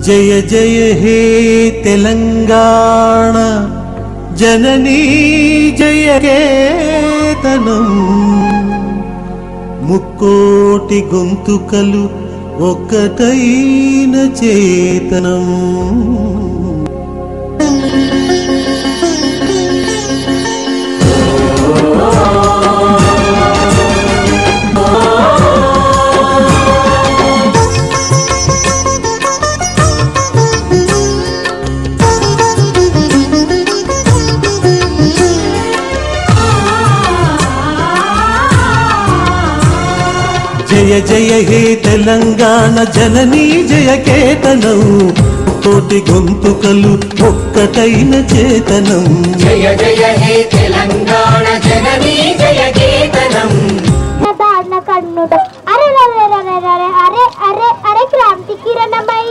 జయ జయ హే తెలంగాణ జననీ జయ కేతనం ముక్కోటి గొంతుకలు ఒక్కటైన చేతనం జయ జయ హే తెలంగాణ జననీ జయ కేతనం కోటి గొంతుకలు ఒక్కటైన చేతనం జయ జయ హే తెలంగాణ జననీ జయ కేతనం దారుణ కన్నుడు అరే అరే అరే అరే అరే అరే అరే క్రాంతి కిరణమై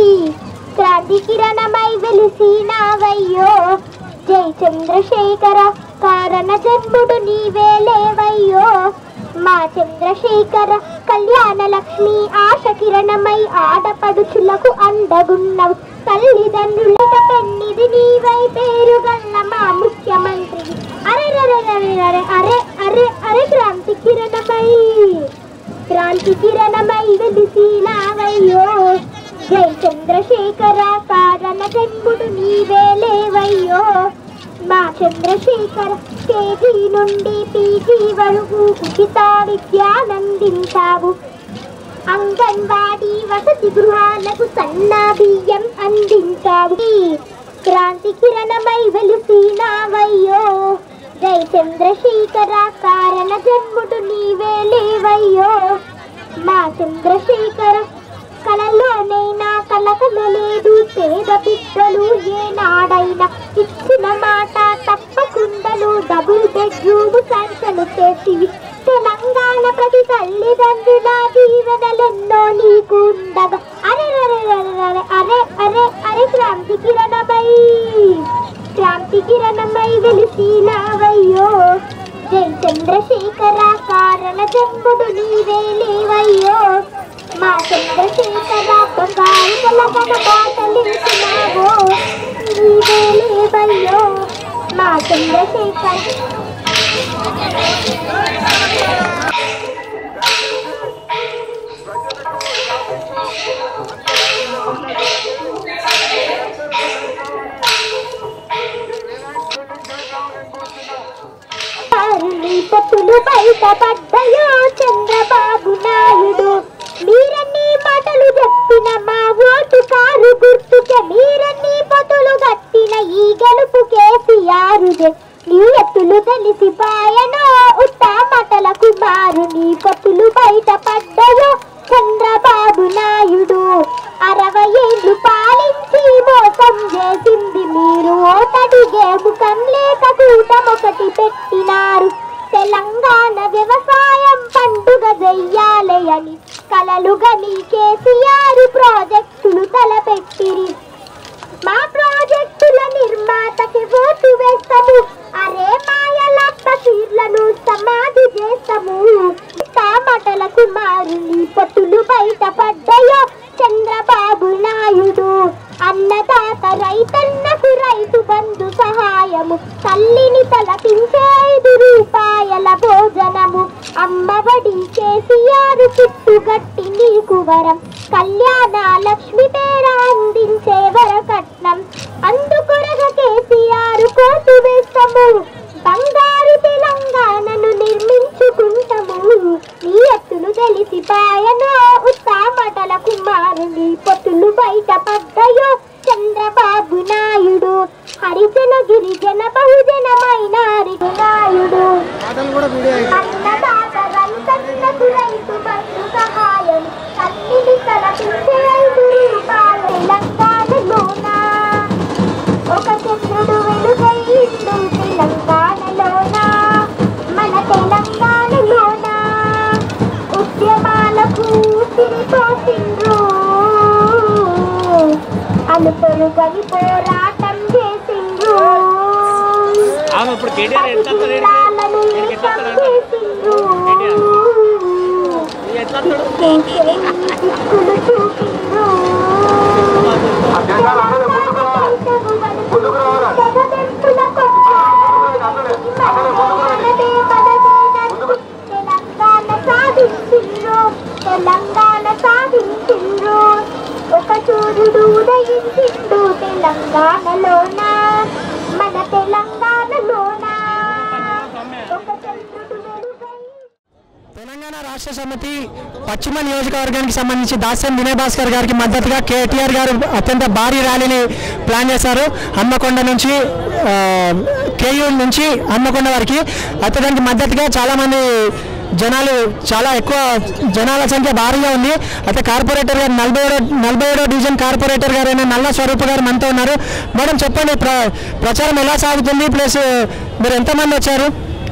క్రాంతి కిరణమై వెలిసినావయ్యో జై చంద్రశేఖర కారణ జన్ముడు నీవే లేవయ్యో మా చంద్రశేఖర కళ్యాణ లక్ష్మి ఆశ కిరణమై ఆడపడుచులకు అండగున్నవు తల్లిదండ్రులట పెన్నిది నీవై పేరుగల్ల మా ముఖ్యమంత్రి అరే అరే అరే అరే అరే అరే అరే క్రాంతి కిరణమై క్రాంతి కిరణమై వెలిసినావయ్యో జై చంద్రశేఖర కారణ జన్ముడు నీవే లేవయ్యో మా చంద్రశేఖర కేజీ నుండి పీజీ వరకు ఉచిత విద్యానందించావు అంగన్వాడీ వసతి గృహాలకు సన్నా బియ్యం అందించావు క్రాంతి కిరణమై వెలిసినావయ్యో జై చంద్రశేఖర కారణ జన్ముడు నీవే లేవయ్యో మా చంద్రశేఖర కలలోనైనా కలకలలేదు పేద బిడ్డలు ఏనాడైనా ఇచ్చిన మాట తప్పకుండలు డబుల్ బెడ్రూమ్ సంఖ్యలు చేసివి తెలంగాణ ప్రతి తల్లిదండ్రుల దీవెనలెన్నో నీకు ఉండగా అరే అరే అరే అరే అరే అరే అరే క్రాంతి కిరణమై క్రాంతి కిరణమై వెలిసినావయ్యో జై చంద్రశేఖర కారణ జన్ముడు నీవే లేవయ్యో మా చంద్రశేఖర బంగారు కలగన బాటలించినావో నీవే లేవయ్యో మా చంద్రశేఖర నీ పప్పులు బయటపడ్డయో చంద్రబాబు నాయుడు మీరన్ని మాటలు చెప్పిన మా ఓటు కారు గుర్తుకే మీరన్ని పొతులు గట్టిన ఈ గెలుపు కేసీఆరుదే నీ ఎత్తులు తెలిసిపాయనో ఉత్త మాటలకు మారు నీ పొత్తులు బయటపడ్డయో చంద్రబాబు నాయుడు అరవై ఏళ్ళు పాలించి మోసం చేసింది మీరు ఓటడిగే ముఖం లేక కూటమొకటి పెట్టినారు తెలంగాణ వ్యవసాయం పండుగ చెయ్యాలి అని కలలుగా నీ కేసీఆర్ ప్రాజెక్టులు తలపెట్టిరి మా ప్రాజెక్టుల నిర్మాతకి ఓటు వేస్తాము అరే మాయలప్ప చీర్లను సమాధి చేస్తాము తామటలకు మారుని పొట్టులు బయటపడ్డాయో చంద్రబాబు నాయుడు అన్నదాత రైతన్నకు రైతు బంధు సహాయము తల్లిని తలపించే ఐదు రూపాయల భోజనము అమ్మఒడి కేసీఆర్ చుట్టుగట్టి నీకు వరం కళ్యాణ లక్ష్మి పేర అందించే వరకట్నం అందుకొరగ కేసీఆర్ కోటు వేస్తాము బంగారు తెలంగాణను నిర్మించుకుంటాము నీ ఎత్తులు తెలిసిపాయనో ఉత్తామటల కుమారుని పొత్తులు బయటపడ్డాయో చంద్రబాబు నాయుడు హరిజన గిరిజన బహుజన మైనారిటి నాయుడు అన్నదాత రైతన్నకు రైతు బంధు సహాయం తల్లిని తలపించే ఐదు రూపాయలు తెలంగాణలోనా ఒక చంద్రుడు వెలుగైండు తెలంగాణలోనా మన తెలంగాణలోనా ఉద్యమాలకు తిరిపోసిండ్రు అలుపులు కవి పోరాటం చేసిండ్రు ఆమె ఇప్పుడు కేటీఆర్ ఎట్లా వస్తాడు ఈడికి? కులాలను ఈడికి ఎట్లా ఏకం వస్తాడు? చేసిండ్రు ఎట్లా వస్తాడు? దిక్కులు చూపిండ్రు ఉదయించిండు తెలంగాణలోన మన తెలంగాణలోన ఒక చంద్రుడు వెలుగై తెలంగాణ రాష్ట్ర సమితి పశ్చిమ నియోజకవర్గానికి సంబంధించి దాస్యం వినయ్ భాస్కర్ గారికి మద్దతుగా కేటీఆర్ గారు అత్యంత భారీ ర్యాలీని ప్లాన్ చేశారు హన్మకొండ నుంచి ఆ, కేయూ నుంచి హన్మకొండ వరకు అయితే దానికి మద్దతుగా చాలామంది జనాలు చాలా ఎక్కువ జనాల సంఖ్య భారీగా ఉంది అయితే కార్పొరేటర్ గారు నలభై ఏడో నలభై ఏడో డివిజన్ కార్పొరేటర్ గారు అయిన నల్ల స్వరూప్ గారు మనతో ఉన్నారు మేడం చెప్పండి ప్ర ప్రచారం ఎలా సాగుతుంది ప్లస్ మీరు ఎంతమంది వచ్చారు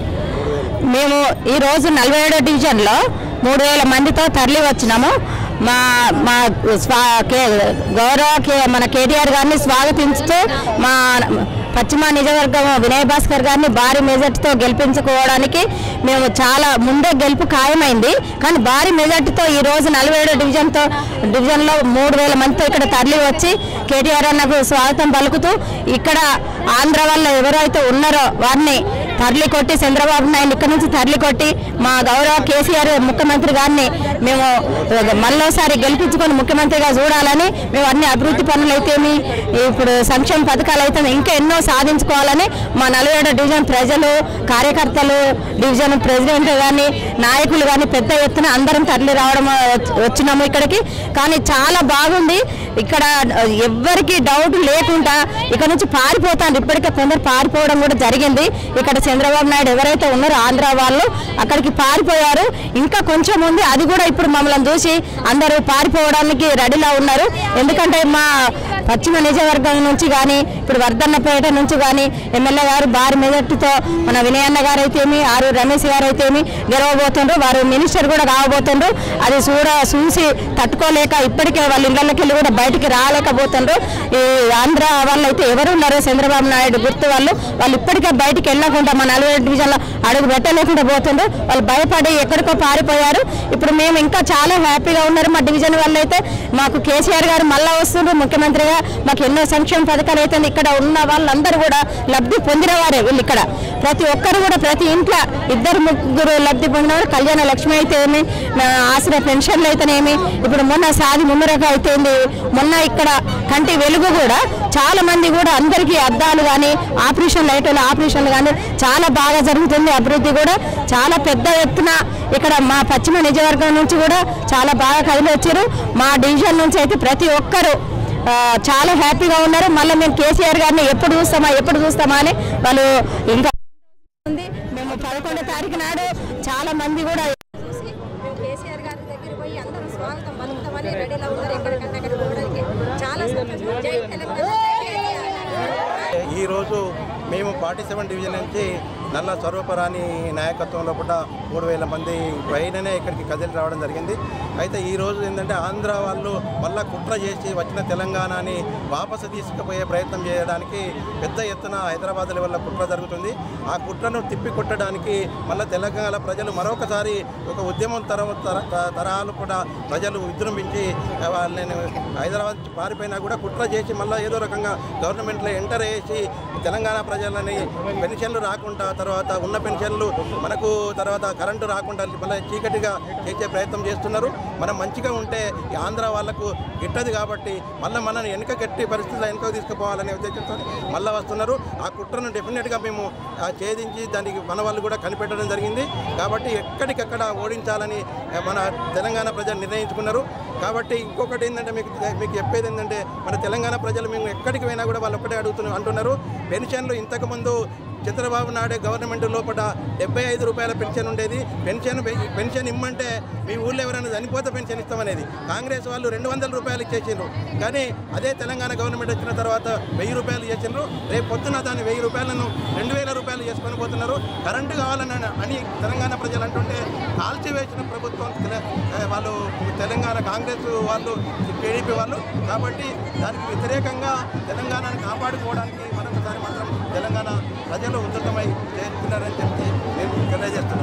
మేము ఈరోజు నలభై ఏడో డివిజన్లో మూడు వేల మందితో తరలి వచ్చినాము మా మా స్వా కే గౌరవ కే మన కేటీఆర్ గారిని స్వాగతించుతూ మా పశ్చిమ నిజవర్గం వినయ్ భాస్కర్ గారిని భారీ మెజార్టీతో గెలిపించుకోవడానికి మేము చాలా ముందే గెలుపు ఖాయమైంది కానీ భారీ మెజార్టీతో ఈ రోజు నలభై ఏడో డివిజన్తో డివిజన్లో మూడు వేల మందితో ఇక్కడ తరలి వచ్చి కేటీఆర్ అన్నకు స్వాగతం పలుకుతూ ఇక్కడ ఆంధ్ర వల్ల ఎవరైతే ఉన్నారో వారిని తరలి కొట్టి చంద్రబాబు నాయుడు ఇక్కడ నుంచి తరలి కొట్టి మా గౌరవ కేసీఆర్ ముఖ్యమంత్రి గారిని మేము మళ్ళోసారి గెలిపించుకొని ముఖ్యమంత్రిగా చూడాలని మేము అన్ని అభివృద్ధి పనులు అయితేమి ఇప్పుడు సంక్షేమ పథకాలు అయితే ఇంకా ఎన్నో సాధించుకోవాలని మా నలభై డివిజన్ ప్రజలు కార్యకర్తలు డివిజన్ ప్రెసిడెంట్ కానీ నాయకులు కానీ పెద్ద ఎత్తున అందరం తరలి రావడం వచ్చి- వచ్చినాము ఇక్కడికి కానీ చాలా బాగుంది ఇక్కడ ఎవ్వరికి డౌట్ లేకుండా ఇక్కడ నుంచి పారిపోతాను ఇప్పటికే కొందరు పారిపోవడం కూడా జరిగింది ఇక్కడ చంద్రబాబు నాయుడు ఎవరైతే ఉన్నారో ఆంధ్ర వాళ్ళు అక్కడికి పారిపోయారు ఇంకా కొంచెం ఉంది అది కూడా ఇప్పుడు మమ్మల్ని చూసి అందరూ పారిపోవడానికి రెడీలో ఉన్నారు ఎందుకంటే మా పశ్చిమ నిజవర్గం నుంచి కానీ ఇప్పుడు వర్ధన్నపేట నుంచి కానీ ఎమ్మెల్యే గారు భారీ మెజార్టీతో మన వినయన్న గారు అయితేమి ఆరు రమేష్ గారు అయితేమి గెలవబోతుండ్రు వారు మినిస్టర్ కూడా కావబోతుండ్రు అది చూడ చూసి తట్టుకోలేక ఇప్పటికే వాళ్ళ ఇళ్ళకి వెళ్ళి కూడా బయటికి రాలేకపోతుండ్రు ఈ ఆంధ్ర వాళ్ళు అయితే ఎవరు ఉన్నారో చంద్రబాబు నాయుడు గుర్తు వాళ్ళు వాళ్ళు ఇప్పటికే బయటికి వెళ్ళకుండా మా నలభై డివిజన్లో అడుగు పెట్టలేకుండా పోతుండ్రు వాళ్ళు భయపడి ఎక్కడికో పారిపోయారు ఇప్పుడు మేము ఇంకా చాలా హ్యాపీగా ఉన్నారు మా డివిజన్ వాళ్ళు అయితే మాకు కేసీఆర్ గారు మళ్ళా వస్తుండ్రు ముఖ్యమంత్రిగా మాకు ఎన్నో సంక్షేమ పథకాలు అయితే ఇక్కడ ఉన్న వాళ్ళందరూ కూడా లబ్ధి పొందిన వారే వీళ్ళు ఇక్కడ ప్రతి ఒక్కరు కూడా ప్రతి ఇంట్లో ఇద్దరు ముగ్గురు లబ్ధి పొందిన వారు కళ్యాణ లక్ష్మి అయితే ఏమి నా ఆశ్రయ పెన్షన్లు అయితేనేమి ఇప్పుడు మొన్న సాది ముమ్మరక అయితేంది మొన్న ఇక్కడ కంటి వెలుగు కూడా చాలా మంది కూడా అందరికీ అద్దాలు కానీ ఆపరేషన్ లైట్లు ఆపరేషన్లు కానీ చాలా బాగా జరుగుతుంది అభివృద్ధి కూడా చాలా పెద్ద ఎత్తున ఇక్కడ మా పశ్చిమ నిజవర్గం నుంచి కూడా చాలా బాగా కదిలి వచ్చారు మా డివిజన్ నుంచి అయితే ప్రతి ఒక్కరు ఆ, చాలా హ్యాపీగా ఉన్నారు మళ్ళీ మేము కేసీఆర్ గారిని ఎప్పుడు చూస్తామా ఎప్పుడు చూస్తామా అని వాళ్ళు ఇంకా ఉంది మేము పదకొండో తారీఖు నాడు చాలా మంది కూడా చూసి మేము కేసీఆర్ గారి దగ్గర పోయి అందరూ స్వాగతం పలుకుతామని రెడీలో ఉన్నారు ఎక్కడికన్నా అక్కడ పోవడానికి చాలా సంతోషం జై తెలంగాణ జై కేసీఆర్. ఈరోజు మేము ఫార్టీ సెవెన్ డివిజన్ నుంచి నల్ల స్వరూపరాణి నాయకత్వంలో కూడా మూడు వేల మంది పైననే ఇక్కడికి కదిలి రావడం జరిగింది అయితే ఈ రోజు ఏంటంటే ఆంధ్ర వాళ్ళు మళ్ళా కుట్ర చేసి వచ్చిన తెలంగాణని వాపసు తీసుకుపోయే ప్రయత్నం చేయడానికి పెద్ద ఎత్తున హైదరాబాద్ లెవెల్లో కుట్ర జరుగుతుంది ఆ కుట్రను తిప్పి కొట్టడానికి మళ్ళీ తెలంగాణ ప్రజలు మరొకసారి ఒక ఉద్యమం తరం తర- త- తరహాలు కూడా ప్రజలు విజృంభించి వాళ్ళని హైదరాబాద్ నుంచి పారిపోయినా కూడా కుట్ర చేసి మళ్ళీ ఏదో రకంగా గవర్నమెంట్లో ఎంటర్ చేసి తెలంగాణ ప్రజలని పెన్షన్లు రాకుండా తర్వాత ఉన్న పెన్షన్లు మనకు తర్వాత కరెంటు రాకుండా మళ్ళీ చీకటిగా చేసే ప్రయత్నం చేస్తున్నారు మనం మంచిగా ఉంటే ఈ ఆంధ్ర వాళ్ళకు గిట్టదు కాబట్టి మళ్ళీ మనల్ని వెనుక గట్టి పరిస్థితుల్లో వెనుక తీసుకుపోవాలనే ఉద్దేశంతో మళ్ళీ వస్తున్నారు ఆ కుట్రను డెఫినెట్గా మేము ఆ, ఛేదించి దానికి మన వాళ్ళు కూడా కనిపెట్టడం జరిగింది కాబట్టి ఎక్కడికక్కడ ఓడించాలని ఆ, మన తెలంగాణ ప్రజలు నిర్ణయించుకున్నారు కాబట్టి ఇంకొకటి ఏంటంటే మీకు మీకు చెప్పేది ఏంటంటే మన తెలంగాణ ప్రజలు మేము ఎక్కడికి పోయినా కూడా వాళ్ళు ఒక్కటే అడుగుతున్నారు అంటున్నారు పెన్షన్లు ఇంతకుముందు చంద్రబాబు నాయుడు గవర్నమెంట్ లోపల డెబ్బై ఐదు రూపాయల పెన్షన్ ఉండేది పెన్షన్ పెన్షన్ ఇమ్మంటే మీ ఊళ్ళో ఎవరైనా చనిపోతే పెన్షన్ ఇస్తామనేది కాంగ్రెస్ వాళ్ళు రెండు వందల రూపాయలు ఇచ్చేసిండ్రు కానీ అదే తెలంగాణ గవర్నమెంట్ వచ్చిన తర్వాత వెయ్యి రూపాయలు చేసిండ్రు రేపు పొద్దున దాన్ని వెయ్యి రూపాయలను రెండు వేల రూపాయలు చేసుకొని పోతున్నారు కరెంటు కావాలని అని తెలంగాణ ప్రజలు అంటుంటే కాల్చివేసిన ప్రభుత్వం తెల- ఆ, వాళ్ళు తెలంగాణ కాంగ్రెస్ వాళ్ళు టీడీపీ వాళ్ళు కాబట్టి దానికి వ్యతిరేకంగా తెలంగాణను కాపాడుకోవడానికి మరొకసారి మాత్రం తెలంగాణ ప్రజలు ఉద్ధృతమై చేస్తున్నారని చెప్పి మేము తెలియజేస్తున్నాం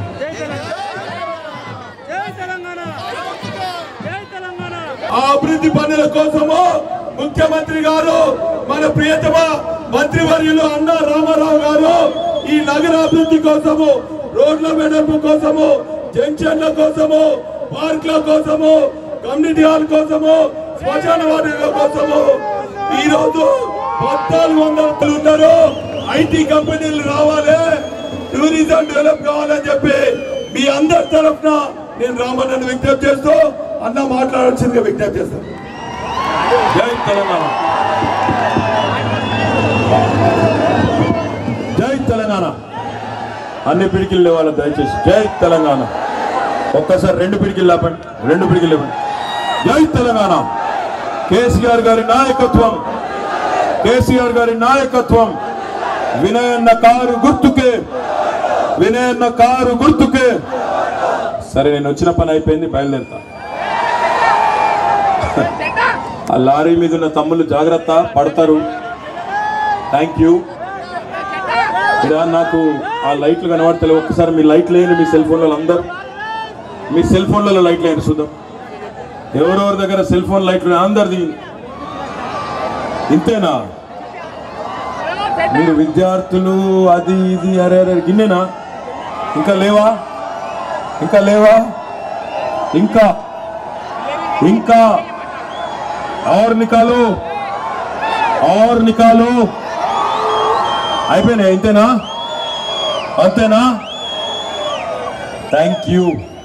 ఆ అభివృద్ధి పనుల కోసము ముఖ్యమంత్రి గారు మన ప్రియతమ మంత్రివర్యులు అన్న రామారావు గారు ఈ నగర అభివృద్ధి కోసము రోడ్ల వెడల్పు కోసము జంక్షన్ల కోసము పార్క్ల కోసము కమ్యూనిటీ హాల్ కోసము శ్మశాన వాటిల కోసము ఈ రోజు పద్నాలుగు వందల మంది ఉన్నారు ఐటీ కంపెనీలు రావాలి టూరిజం డెవలప్ కావాలని చెప్పి మీ అందరి తరఫున నేను రామన్నను విజ్ఞప్తి చేస్తూ అన్న మాట్లాడాల్సిందిగా విజ్ఞప్తి చేస్తాను జై తెలంగాణ జై తెలంగాణ అన్ని పిడికిలు లేవాలి దయచేసి జై తెలంగాణ ఒక్కసారి రెండు పిడికిలు లేపండి రెండు పిడికిలు లేపండి జై తెలంగాణ కేసీఆర్ గారి నాయకత్వం కేసీఆర్ గారి నాయకత్వం వినయన్న కారు గుర్తుకే వినయన్న కారు గుర్తుకే సరే నేను వచ్చిన పని అయిపోయింది బయలుదేరుతా ఆ లారీ మీద ఉన్న తమ్ముళ్ళు జాగ్రత్త పడతారు థ్యాంక్ యూ ఇక్కడ నాకు ఆ లైట్లు కనబడతలేవు ఒక్కసారి మీ లైట్లు వేయండి మీ సెల్ ఫోన్లలో అందరూ మీ సెల్ ఫోన్లలో లైట్లు వేయండి చూద్దాం ఎవరెవరి దగ్గర సెల్ ఫోన్ లైట్లు ఉన్నాయి? అందరిది ఇంతేనా మీరు విద్యార్థులు అది ఇది అరే అరే గిన్నెనా ఇంకా లేవా ఇంకా లేవా ఇంకా ఇంకా और నికాలు और నికాలు అయిపోయినాయి ఇంతేనా అంతేనా థ్యాంక్ యూ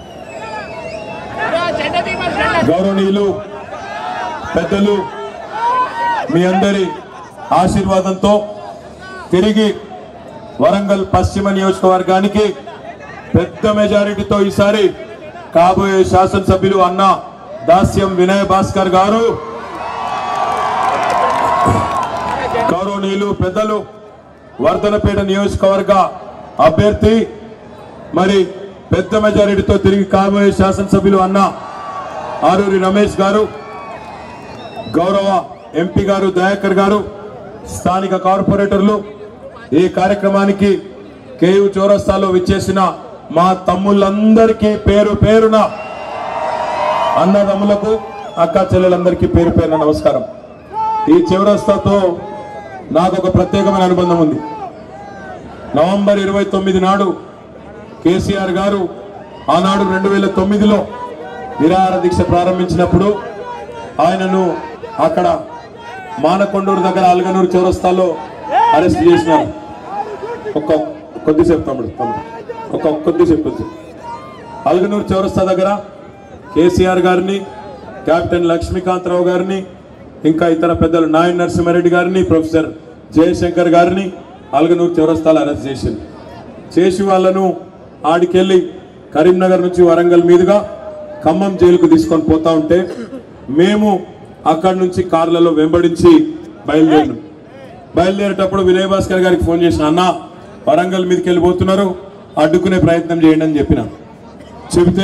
గౌరవనీయులు పెద్దలు మీ అందరి ఆశీర్వాదంతో తిరిగి వరంగల్ పశ్చిమ నియోజకవర్గానికి పెద్ద మెజారిటీతో ఈసారి కాబోయే శాసనసభ్యులు అన్న దాస్యం వినయ్ భాస్కర్ గారు గౌరవనీయులు పెద్దలు వర్ధనపేట నియోజకవర్గ అభ్యర్థి మరి పెద్ద మెజారిటీతో తిరిగి కాబోయే శాసనసభ్యులు అన్న ఆరూరి రమేష్ గారు గౌరవ ఎంపీ గారు దయాకర్ గారు స్థానిక కార్పొరేటర్లు ఈ కార్యక్రమానికి కేయు చౌరస్తాలో విచ్చేసిన మా తమ్ముళ్ళందరికీ పేరు పేరున అన్నదమ్ములకు అక్క చెల్లెలందరికీ పేరు పేరున నమస్కారం ఈ చౌరస్తాతో నాకు ఒక ప్రత్యేకమైన అనుబంధం ఉంది నవంబర్ ఇరవై తొమ్మిది నాడు కేసీఆర్ గారు ఆనాడు రెండు వేల తొమ్మిదిలో నిరాహార దీక్ష ప్రారంభించినప్పుడు ఆయనను అక్కడ మానకొండూరు దగ్గర అల్గనూరు చౌరస్తాలో అరెస్ట్ చేసినారు ఒక్క కొద్దిసేపు తమ్ముడు తమ్ముడు ఒక కొద్దిసేపు కొద్దిసేపు అల్గనూరు చౌరస్తా దగ్గర కేసీఆర్ గారిని కెప్టెన్ లక్ష్మీకాంతరావు గారిని ఇంకా ఇతర పెద్దలు నాయన్ నరసింహారెడ్డి గారిని ప్రొఫెసర్ జయశంకర్ గారిని అల్గనూరు చౌరస్తాలో అరెస్ట్ చేసింది చేసి వాళ్ళను ఆడికెళ్ళి కరీంనగర్ నుంచి వరంగల్ మీదుగా ఖమ్మం జైలుకు తీసుకొని పోతా ఉంటే మేము అక్కడి నుంచి కార్లలో వెంబడించి బయలుదేరినాం బయలుదేరేటప్పుడు వినయ్ భాస్కర్ గారికి ఫోన్ చేసిన అన్న వరంగల్ మీదకి వెళ్ళిపోతున్నారు అడ్డుకునే ప్రయత్నం చేయండి అని చెప్పిన చెబితే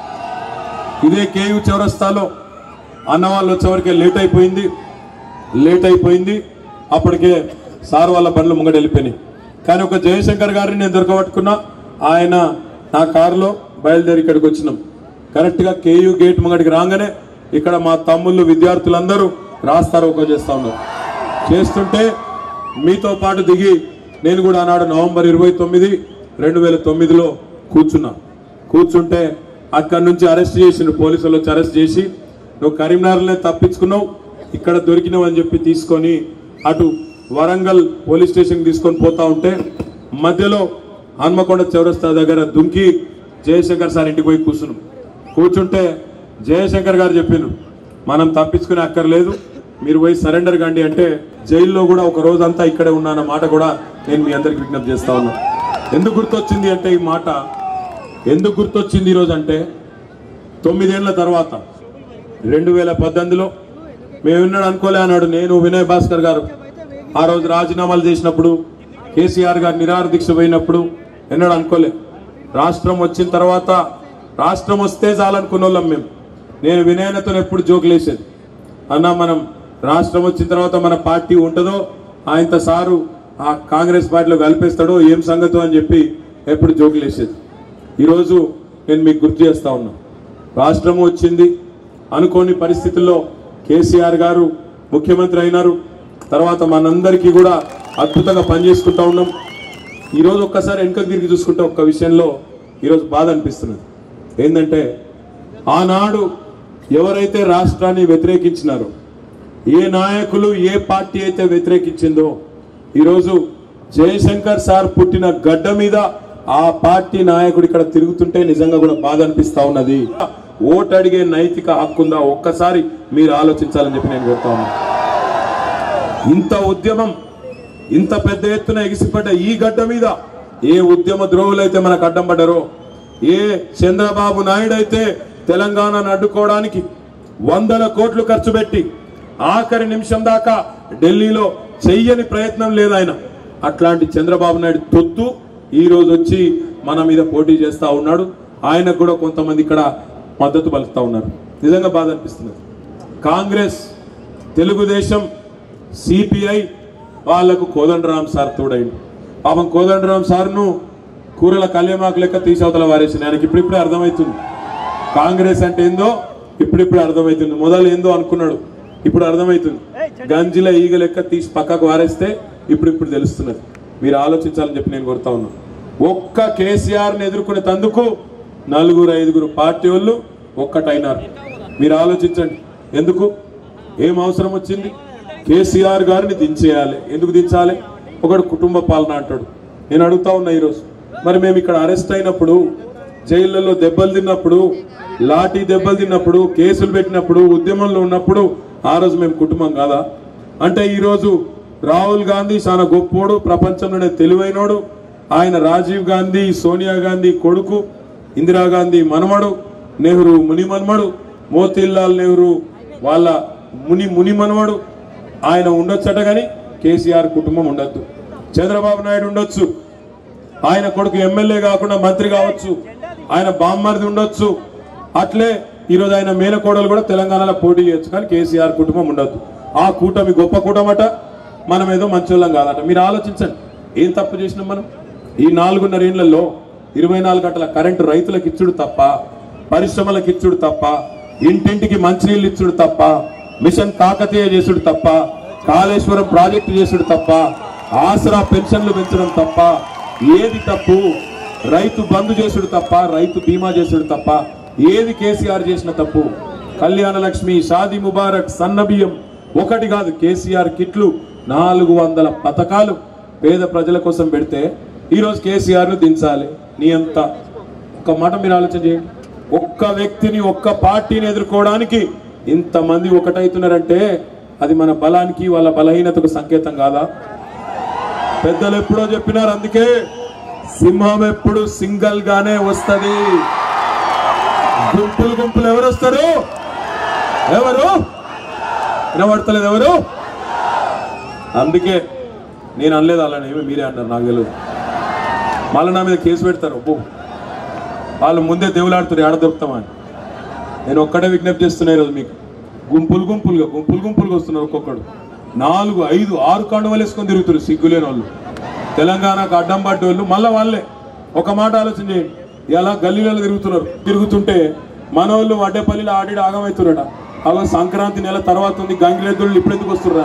ఇదే కేయు చౌరస్తాలో అన్న వాళ్ళు వచ్చేవరకే లేట్ అయిపోయింది లేట్ అయిపోయింది అప్పటికే సార్ వాళ్ళ బండ్లు ముంగడ వెళ్ళిపోయినాయి కానీ ఒక జయశంకర్ గారిని నేను దొరకబట్టుకున్నా ఆయన నా కారులో బయలుదేరి ఇక్కడికి వచ్చినాం కరెక్ట్గా కేయు గేట్ ముంగడికి రాగానే ఇక్కడ మా తమ్ముళ్ళు విద్యార్థులందరూ రాస్తారోకో చేస్తా ఉన్నారు చేస్తుంటే మీతో పాటు దిగి నేను కూడా ఆనాడు నవంబర్ ఇరవై తొమ్మిది రెండు వేల తొమ్మిదిలో కూర్చున్నా కూర్చుంటే అక్కడి నుంచి అరెస్ట్ చేసిన పోలీసులు వచ్చి అరెస్ట్ చేసి నువ్వు కరీంనగర్లో తప్పించుకున్నావు ఇక్కడ దొరికినావు అని చెప్పి తీసుకొని అటు వరంగల్ పోలీస్ స్టేషన్ తీసుకొని పోతా ఉంటే మధ్యలో హన్మకొండ చౌరస్తా దగ్గర దుంకి జయశంకర్ సార్ ఇంటికి పోయి కూర్చున్నాం కూర్చుంటే జయశంకర్ గారు చెప్పిండ్రు మనం తప్పించుకునే అక్కర్లేదు మీరు పోయి సరెండర్ కండి అంటే జైల్లో కూడా ఒక రోజంతా ఇక్కడే ఉన్నాన్న మాట కూడా నేను మీ అందరికి విజ్ఞప్తి చేస్తా ఉన్నా ఎందుకు గుర్తొచ్చింది అంటే ఈ మాట ఎందుకు గుర్తొచ్చింది ఈరోజు అంటే తొమ్మిదేళ్ల తర్వాత రెండు వేల పద్దెనిమిదిలో మేము విన్నాడు అనుకోలే అన్నాడు నేను వినయ్ భాస్కర్ గారు ఆ రోజు రాజీనామాలు చేసినప్పుడు కేసీఆర్ గారు నిరాహార దీక్ష పోయినప్పుడు ఎన్నడూ అనుకోలే రాష్ట్రం వచ్చిన తర్వాత రాష్ట్రం వస్తే చాలనుకున్న వాళ్ళం మేము నేను వినయనతో ఎప్పుడు జోకులేసేది అన్న మనం రాష్ట్రం వచ్చిన తర్వాత మన పార్టీ ఉంటుందో ఆయనతో సారు ఆ కాంగ్రెస్ పార్టీలో కలిపేస్తాడో ఏం సంగతో అని చెప్పి ఎప్పుడు జోకులేసేది ఈరోజు నేను మీకు గుర్తు చేస్తా ఉన్నా రాష్ట్రం వచ్చింది అనుకోని పరిస్థితుల్లో కేసీఆర్ గారు ముఖ్యమంత్రి అయినారు తర్వాత మనందరికీ కూడా అద్భుతంగా పనిచేసుకుంటా ఉన్నాం ఈరోజు ఒక్కసారి వెనుకకు తిరిగి చూసుకుంటే ఒక్క విషయంలో ఈరోజు బాధ అనిపిస్తున్నది ఏంటంటే ఆనాడు ఎవరైతే రాష్ట్రాన్ని వ్యతిరేకించినారో ఏ నాయకులు ఏ పార్టీ అయితే వ్యతిరేకించిందో ఈరోజు జయశంకర్ సార్ పుట్టిన గడ్డ మీద ఆ పార్టీ నాయకుడు ఇక్కడ తిరుగుతుంటే నిజంగా కూడా బాధ అనిపిస్తా ఉన్నది ఓటు అడిగే నైతిక హక్కుందా ఒక్కసారి మీరు ఆలోచించాలని చెప్పి నేను కోరుతా ఉన్నాను ఇంత ఉద్యమం ఇంత పెద్ద ఎత్తున ఎగిసిపడ్డ ఈ గడ్డ మీద ఏ ఉద్యమ ద్రోవులైతే మనకు అడ్డం పడ్డారో ఏ చంద్రబాబు నాయుడు అయితే తెలంగాణను అడ్డుకోవడానికి వందల కోట్లు ఖర్చు పెట్టి ఆఖరి నిమిషం దాకా ఢిల్లీలో చెయ్యని ప్రయత్నం లేదు ఆయన అట్లాంటి చంద్రబాబు నాయుడు తొత్తు ఈ రోజు వచ్చి మన మీద పోటీ చేస్తా ఉన్నాడు ఆయనకు కూడా కొంతమంది ఇక్కడ మద్దతు పలుకుతా ఉన్నారు నిజంగా బాధ అనిపిస్తున్నది కాంగ్రెస్ తెలుగుదేశం సిపిఐ వాళ్లకు కోదండరామ్ సార్ తోడైంది పాపం కోదండరామ్ సార్ను కూరల కళ్యామాకు లెక్క తీసవతల వారేసింది ఆయనకి ఇప్పుడిప్పుడే అర్థమవుతుంది కాంగ్రెస్ అంటే ఏందో ఇప్పుడిప్పుడే అర్థమవుతుంది మొదలు ఏందో అనుకున్నాడు ఇప్పుడు అర్థమవుతుంది గంజిల ఈగ లెక్క తీసి పక్కకు వారేస్తే ఇప్పుడిప్పుడు తెలుస్తున్నది మీరు ఆలోచించాలని చెప్పి నేను కోరుతా ఉన్నాను ఒక్క కేసీఆర్ని ఎదుర్కొనే తందుకు నలుగురు ఐదుగురు పార్టీ వాళ్ళు ఒక్కటైనారు మీరు ఆలోచించండి ఎందుకు ఏం అవసరం వచ్చింది కేసీఆర్ గారిని దించేయాలి ఎందుకు దించాలి ఒకడు కుటుంబ పాలన అంటాడు నేను అడుగుతా ఉన్నా ఈరోజు మరి మేము ఇక్కడ అరెస్ట్ అయినప్పుడు జైళ్ళలో దెబ్బలు తిన్నప్పుడు లాఠీ దెబ్బలు తిన్నప్పుడు కేసులు పెట్టినప్పుడు ఉద్యమంలో ఉన్నప్పుడు ఆ రోజు మేము కుటుంబం కాదా అంటే ఈరోజు రాహుల్ గాంధీ చాలా గొప్పోడు ప్రపంచంలోనే తెలివైనోడు ఆయన రాజీవ్ గాంధీ సోనియా గాంధీ కొడుకు ఇందిరాగాంధీ మనమడు నెహ్రూ ముని మనమడు మోతీలాల్ నెహ్రూ వాళ్ళ ముని ముని మనవడు ఆయన ఉండొచ్చట కానీ కేసీఆర్ కుటుంబం ఉండొద్దు చంద్రబాబు నాయుడు ఉండొచ్చు ఆయన కొడుకు ఎమ్మెల్యే కాకుండా మంత్రి కావచ్చు ఆయన బామ్మర్ది ఉండొచ్చు అట్లే ఈరోజు ఆయన మేనకోడలు కూడా తెలంగాణలో పోటీ చేయొచ్చు కానీ కేసీఆర్ కుటుంబం ఉండొద్దు ఆ కూటమి గొప్ప కూటమట మనం ఏదో మంచోళ్ళం కాదట మీరు ఆలోచించండి ఏం తప్పు చేసినాం మనం ఈ నాలుగున్నర ఏళ్లలో ఇరవై నాలుగు గంటల కరెంటు రైతులకు ఇచ్చుడు తప్ప పరిశ్రమలకు ఇచ్చుడు తప్ప ఇంటింటికి మంచినీళ్ళు ఇచ్చుడు తప్ప మిషన్ కాకతీయ చేసుడు తప్ప కాళేశ్వరం ప్రాజెక్టు చేసుడు తప్ప ఆసరా పెన్షన్లు పెంచడం తప్ప ఏది తప్పు రైతు బంధు చేసుడు తప్ప రైతు బీమా చేసుడు తప్ప ఏది కేసీఆర్ చేసిన తప్పు కళ్యాణ లక్ష్మి షాదీ ముబారక్ సన్న బియ్యం ఒకటి కాదు కేసీఆర్ కిట్లు నాలుగు వందల పథకాలు పేద ప్రజల కోసం పెడితే ఈరోజు కేసీఆర్ ను దించాలి నీ అంత ఒక్క మాట మీరు ఆలోచన చేయండి ఒక్క వ్యక్తిని ఒక్క పార్టీని ఎదుర్కోవడానికి ఇంతమంది ఒకటైతున్నారంటే అది మన బలానికి వాళ్ళ బలహీనతకు సంకేతం కాదా పెద్దలు ఎప్పుడో చెప్పినారు అందుకే సింహం ఎప్పుడు సింగల్ గానే వస్తది గుంపులు గుంపులు ఎవరు వస్తారు ఎవరు వినబడతలేదు ఎవరు అందుకే నేను అనలేదు అలానే ఏమి మీరే అన్నారు నాకు తెలియదు మళ్ళీ నా మీద కేసు పెడతారు అబ్బో వాళ్ళు ముందే దేవులాడుతారు ఏడ దొరుకుతామని నేను ఒక్కడే విజ్ఞప్తి చేస్తున్నా ఈరోజు మీకు గుంపులు గుంపులుగా గుంపులు గుంపులుగా వస్తున్నారు ఒక్కొక్కడు నాలుగు ఐదు ఆరు కండువలు వేసుకొని తిరుగుతారు సిగ్గులేని వాళ్ళు తెలంగాణకు అడ్డం పడ్డోళ్ళు మళ్ళీ వాళ్ళే ఒక మాట ఆలోచన చేయండి ఇలా గల్లీలలో తిరుగుతున్నారు తిరుగుతుంటే మన వాళ్ళు వడ్డేపల్లిలో ఆడి ఆగమవుతున్నారట అలా సంక్రాంతి నెల తర్వాత ఉంది గంగిరెద్దులు ఇప్పుడు ఎందుకు వస్తుర్రా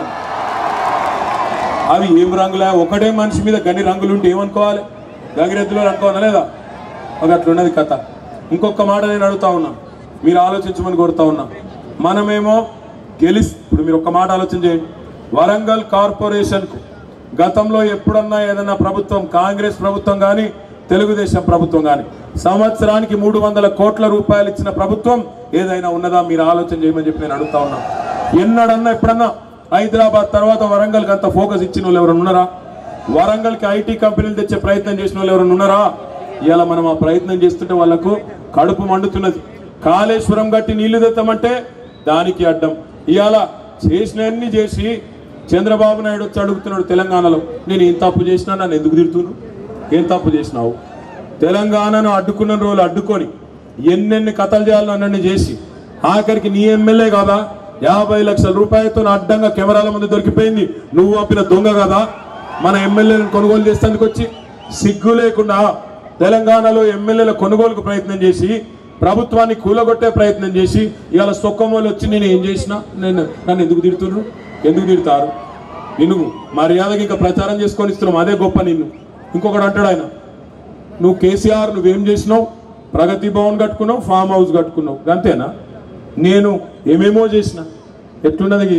అవి ఏం రంగులే ఒకటే మనిషి మీద గన్ని రంగులు ఉంటే ఏమనుకోవాలి గంగిరెద్దులు అనుకోవాలా లేదా ఒక అట్లున్నది కథ ఇంకొక మాట నేను అడుగుతా ఉన్నా మీరు ఆలోచించమని కోరుతా ఉన్నా మనమేమో గెలిస్ ఇప్పుడు మీరు ఒక్క మాట ఆలోచన చేయండి వరంగల్ కార్పొరేషన్కు గతంలో ఎప్పుడన్నా ఏదన్నా ప్రభుత్వం కాంగ్రెస్ ప్రభుత్వం కానీ తెలుగుదేశం ప్రభుత్వం కానీ సంవత్సరానికి మూడు వందల కోట్ల రూపాయలు ఇచ్చిన ప్రభుత్వం ఏదైనా ఉన్నదా మీరు ఆలోచన చేయమని చెప్పి నేను అడుగుతా ఉన్నా ఎన్నడన్నా ఎప్పుడన్నా హైదరాబాద్ తర్వాత వరంగల్కి అంత ఫోకస్ ఇచ్చిన వాళ్ళు ఎవరైనా ఉన్నారా వరంగల్కి ఐటీ కంపెనీలు తెచ్చే ప్రయత్నం చేసిన వాళ్ళు ఎవరైనా ఉన్నారా ఇవాళ మనం ఆ ప్రయత్నం చేస్తుంటే వాళ్ళకు కడుపు మండుతున్నది కాళేశ్వరం గట్టి నీళ్లు తెస్తామంటే దానికి అడ్డం ఇవాళ చేసినవన్నీ చేసి చంద్రబాబు నాయుడు వచ్చి అడుగుతున్నాడు తెలంగాణలో నేను ఏం తప్పు చేసినా నన్ను ఎందుకు తిడుతున్నావు ఏం తప్పు చేసినావు తెలంగాణను అడ్డుకున్న రోజులు అడ్డుకొని ఎన్నెన్ని కథలు చేయాలో అన్నీ చేసి ఆఖరికి నీ ఎమ్మెల్యే కాదా యాభై లక్షల రూపాయలతో అడ్డంగా కెమెరాల ముందు దొరికిపోయింది నువ్వు పంపిన దొంగ కదా మన ఎమ్మెల్యేలను కొనుగోలు చేసేందుకు వచ్చి సిగ్గు లేకుండా తెలంగాణలో ఎమ్మెల్యేల కొనుగోలుకు ప్రయత్నం చేసి ప్రభుత్వాన్ని కూలగొట్టే ప్రయత్నం చేసి ఇవాళ సొక్కమోలు వచ్చి నేను ఏం చేసినా నేను నన్ను ఎందుకు తిడుతున్నారు ఎందుకు తిడతారు నిన్ను మర్యాదకి ఇంకా ప్రచారం చేసుకొని ఇస్తున్నాం అదే గొప్ప నిన్ను ఇంకొకడు అంటాడు ఆయన నువ్వు కేసీఆర్ నువ్వేం చేసినావు ప్రగతి భవన్ కట్టుకున్నావు ఫామ్ హౌస్ కట్టుకున్నావు అంతేనా నేను ఏమేమో చేసిన ఎట్లున్నది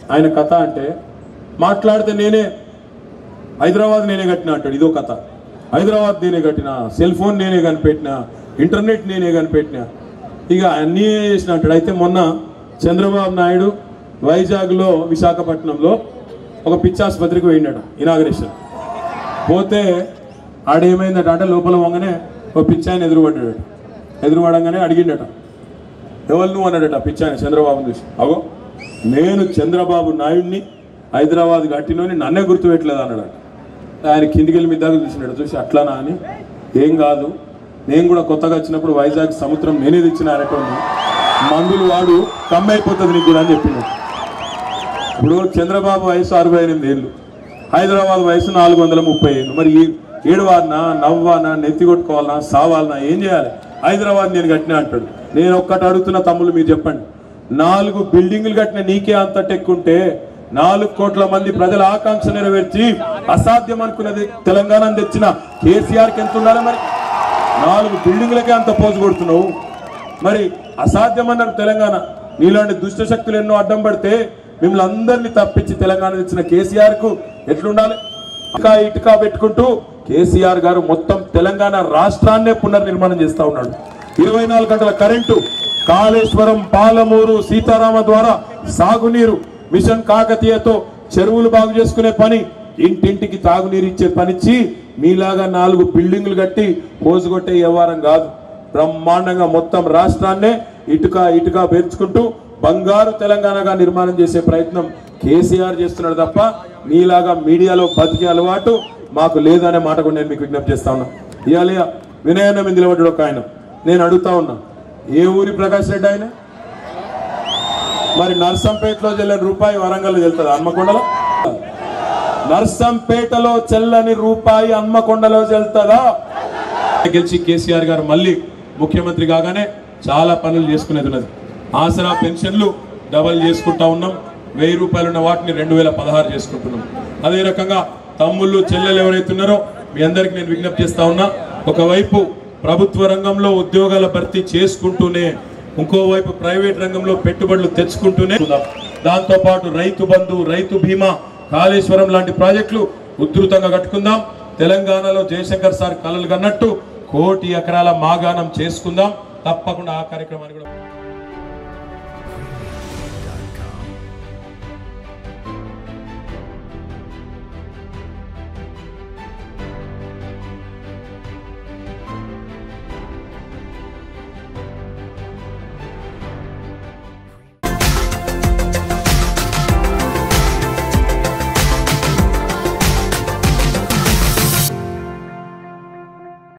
ఆయన కథ అంటే మాట్లాడితే నేనే హైదరాబాద్ నేనే కట్టిన అంటాడు ఇదో కథ హైదరాబాద్ నేనే కట్టిన సెల్ ఫోన్ నేనే కనిపెట్టిన ఇంటర్నెట్ నేనే కనిపెట్టిన ఇక అన్నీ చేసిన అంటాడు అయితే మొన్న చంద్రబాబు నాయుడు వైజాగ్లో విశాఖపట్నంలో ఒక పిచ్చాసుపత్రికి పోయిండట ఇనాగరేషన్ పోతే ఆడేమైందట అంటే లోపల వంగనే ఒక పిచ్చాయన ఎదురుపడ్డాడు ఎదురుపడంగానే అడిగిండట ఎవరు నువ్వు అన్నాడట పిచ్చాయన చంద్రబాబుని చూసి అగో నేను చంద్రబాబు నాయుడిని హైదరాబాద్ కట్టినోని నన్నే గుర్తుపెట్టలేదు అన్నాడట ఆయన కిందికి వెళ్ళి మీ దగ్గర చూసినాడు చూసి అట్లానా అని ఏం కాదు నేను కూడా కొత్తగా వచ్చినప్పుడు వైజాగ్ సముద్రం నేనే తెచ్చిన అనేటోని మందులు వాడు కమ్మైపోతుంది నీకు కూడా అని చెప్పిండు ఇప్పుడు చంద్రబాబు వయసు అరవై ఎనిమిది ఏళ్ళు హైదరాబాద్ వయసు నాలుగు వందల ముప్పై ఏళ్ళు మరి ఈ ఏడవాలనా నవ్వానా నెత్తి కొట్టుకోవాలనా సావాలనా ఏం చేయాలి హైదరాబాద్ నేను కట్టినా అంటాడు నేను ఒక్కటి అడుగుతున్న తమ్ముళ్ళు మీరు చెప్పండి నాలుగు బిల్డింగులు కట్టిన నీకే అంత టెక్కుంటే నాలుగు కోట్ల మంది ప్రజల ఆకాంక్ష నెరవేర్చి అసాధ్యం అనుకున్నది తెలంగాణ తెచ్చిన కేసీఆర్కి ఎంత ఉండాలి మరి నాలుగు బిల్డింగులకే అంత పోజు కొడుతున్నావు మరి అసాధ్యం అన్నారు తెలంగాణ నీలాంటి దుష్ట శక్తులు ఎన్నో అడ్డం పడితే మిమ్మల్ని అందరినీ తప్పించి తెలంగాణ తెచ్చిన కేసీఆర్ కు ఎట్లుండాలి ఇటుక ఇటుక పెట్టుకుంటూ కేసీఆర్ గారు మొత్తం తెలంగాణ రాష్ట్రాన్నే పునర్నిర్మాణం చేస్తా ఉన్నాడు ఇరవై నాలుగు గంటల కరెంటు కాళేశ్వరం పాలమూరు సీతారామ ద్వారా సాగునీరు మిషన్ కాకతీయతో చెరువులు బాగు చేసుకునే పని ఇంటింటికి తాగునీరు ఇచ్చే పనిచ్చి మీలాగా నాలుగు బిల్డింగులు కట్టి పోజుగొట్టే వ్యవహారం కాదు బ్రహ్మాండంగా మొత్తం రాష్ట్రాన్నే ఇటుక ఇటుక పేర్చుకుంటూ బంగారు తెలంగాణగా నిర్మాణం చేసే ప్రయత్నం కేసీఆర్ చేస్తున్నాడు తప్ప మీలాగా మీడియాలో బతికే అలవాటు మాకు లేదనే మాట కూడా నేను మీకు విజ్ఞప్తి చేస్తా ఉన్నా ఇవాళ వినయన్న మీద నిలబడ్డాడు ఒక ఆయన నేను అడుగుతా ఉన్నా ఏ ఊరి ప్రకాష్ రెడ్డి ఆయన మరి నర్సంపేటలో చెల్లని రూపాయి వరంగల్లో చెల్తుంది హన్మకొండలో నర్సంపేటలో చెల్లని రూపాయి హన్మకొండలో చెల్తుందా గెలిచి కేసీఆర్ గారు మళ్ళీ ముఖ్యమంత్రి కాగానే చాలా పనులు చేసుకునేది ఉన్నది ఆసరా పెన్షన్లు డబల్ చేసుకుంటా ఉన్నాం వెయ్యి రూపాయలు ఉన్న వాటిని రెండు వేల పదహారు చేసుకుంటున్నాం అదే రకంగా తమ్ముళ్ళు చెల్లెలు ఎవరైతే ఉన్నారో మీ అందరికి నేను విజ్ఞప్తి చేస్తా ఉన్నా ఒకవైపు ప్రభుత్వ రంగంలో ఉద్యోగాల భర్తీ చేసుకుంటూనే ఇంకోవైపు ప్రైవేట్ రంగంలో పెట్టుబడులు తెచ్చుకుంటూనే ఉందాం. దాంతో పాటు రైతు బంధు రైతు బీమా కాళేశ్వరం లాంటి ప్రాజెక్టులు ఉధృతంగా కట్టుకుందాం తెలంగాణలో జయశంకర్ సార్ కలలు కన్నట్టు కోటి ఎకరాల మాగాణం చేసుకుందాం తప్పకుండా ఆ కార్యక్రమాన్ని కూడా